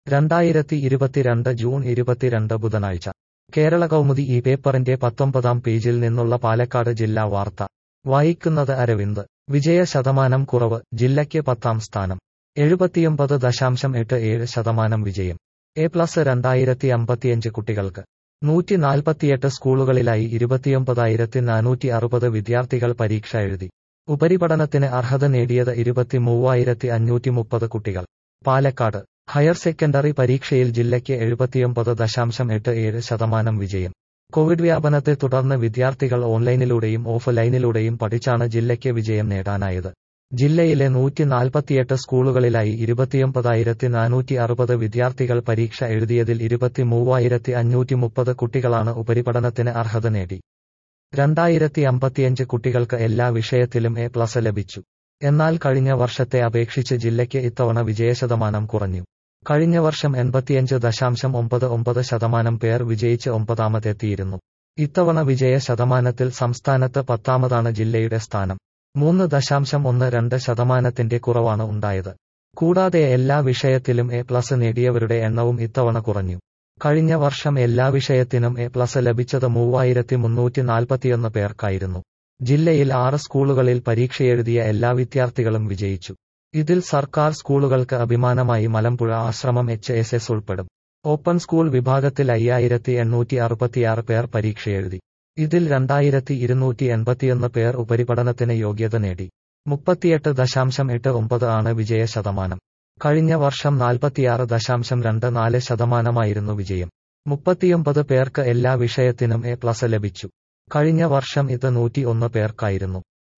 രണ്ടായിരത്തി ഇരുപത്തിരണ്ട് ജൂൺ ഇരുപത്തിരണ്ട് ബുധനാഴ്ച കേരള കൗമുദി ഈ പേപ്പറിന്റെ പത്തൊമ്പതാം പേജിൽ നിന്നുള്ള പാലക്കാട് ജില്ലാ വാർത്ത വായിക്കുന്നത് അരവിന്ദ് വിജയ ശതമാനം കുറവ് ജില്ലയ്ക്ക് പത്താം സ്ഥാനം എഴുപത്തിയൊമ്പത് ദശാംശം എട്ട് ഏഴ് ശതമാനം വിജയം എ പ്ലസ് രണ്ടായിരത്തി അമ്പത്തിയഞ്ച് കുട്ടികൾക്ക് നൂറ്റി നാൽപ്പത്തിയെട്ട് സ്കൂളുകളിലായി ഇരുപത്തിയൊമ്പതായിരത്തി നാനൂറ്റി അറുപത് വിദ്യാർത്ഥികൾ പരീക്ഷ എഴുതി ഉപരിപഠനത്തിന് അർഹത നേടിയത് ഇരുപത്തിമൂവായിരത്തി അഞ്ഞൂറ്റി മുപ്പത് കുട്ടികൾ പാലക്കാട് ഹയർ സെക്കൻഡറി പരീക്ഷയിൽ ജില്ലയ്ക്ക് എഴുപത്തിയൊമ്പത് ദശാംശം എട്ട് ഏഴ് ശതമാനം വിജയം കോവിഡ് വ്യാപനത്തെ തുടർന്ന് വിദ്യാർത്ഥികൾ ഓൺലൈനിലൂടെയും ഓഫ് ലൈനിലൂടെയും പഠിച്ചാണ് ജില്ലയ്ക്ക് വിജയം നേടാനായത് ജില്ലയിലെ നൂറ്റി നാൽപ്പത്തിയെട്ട് സ്കൂളുകളിലായി ഇരുപത്തിയൊമ്പതായിരത്തി നാനൂറ്റി അറുപത് വിദ്യാർത്ഥികൾ പരീക്ഷ എഴുതിയതിൽ ഇരുപത്തിമൂവായിരത്തി അഞ്ഞൂറ്റി മുപ്പത് കുട്ടികളാണ് ഉപരിപഠനത്തിന് അർഹത നേടി രണ്ടായിരത്തി അമ്പത്തിയഞ്ച് കുട്ടികൾക്ക് എല്ലാ വിഷയത്തിലും എ പ്ലസ് ലഭിച്ചു എന്നാൽ കഴിഞ്ഞ വർഷത്തെ അപേക്ഷിച്ച് ജില്ലയ്ക്ക് ഇത്തവണ വിജയശതമാനം കുറഞ്ഞു കഴിഞ്ഞ വർഷം എൺപത്തിയഞ്ച് ദശാംശം ഒമ്പത് ഒമ്പത് ശതമാനം പേർ വിജയിച്ച് ഒമ്പതാമതെത്തിയിരുന്നു ഇത്തവണ വിജയ ശതമാനത്തിൽ സംസ്ഥാനത്ത് പത്താമതാണ് ജില്ലയുടെ സ്ഥാനം മൂന്ന് ദശാംശം ഒന്ന് രണ്ട് ശതമാനത്തിന്റെ കുറവാണ് ഉണ്ടായത് കൂടാതെ എല്ലാ വിഷയത്തിലും എ പ്ലസ് നേടിയവരുടെ എണ്ണവും ഇത്തവണ കുറഞ്ഞു കഴിഞ്ഞ വർഷം എല്ലാ വിഷയത്തിനും എ പ്ലസ് ലഭിച്ചത് മൂവായിരത്തി മുന്നൂറ്റി നാൽപ്പത്തിയൊന്ന് പേർക്കായിരുന്നു ജില്ലയിൽ ആറ് സ്കൂളുകളിൽ പരീക്ഷയെഴുതിയ എല്ലാ വിദ്യാർത്ഥികളും വിജയിച്ചു ഇതിൽ സർക്കാർ സ്കൂളുകൾക്ക് അഭിമാനമായി Malampuzha Ashramam H S S ഉൾപ്പെടും ഓപ്പൺ സ്കൂൾ വിഭാഗത്തിൽ അയ്യായിരത്തി എണ്ണൂറ്റി അറുപത്തിയാറ് പേർ പരീക്ഷയെഴുതി ഇതിൽ രണ്ടായിരത്തി ഇരുന്നൂറ്റി എൺപത്തിയൊന്ന് പേർ ഉപരിപഠനത്തിന് യോഗ്യത നേടി മുപ്പത്തിയെട്ട് ദശാംശം എട്ട് ഒമ്പത് ആണ് വിജയ ശതമാനം കഴിഞ്ഞ വർഷം നാൽപ്പത്തിയാറ് ദശാംശം രണ്ട് നാല് ശതമാനമായിരുന്നു വിജയം മുപ്പത്തിയൊമ്പത് പേർക്ക് എല്ലാ വിഷയത്തിനും എ പ്ലസ് ലഭിച്ചു കഴിഞ്ഞ വർഷം ഇത് നൂറ്റി ഒന്ന് പേർക്കായിരുന്നു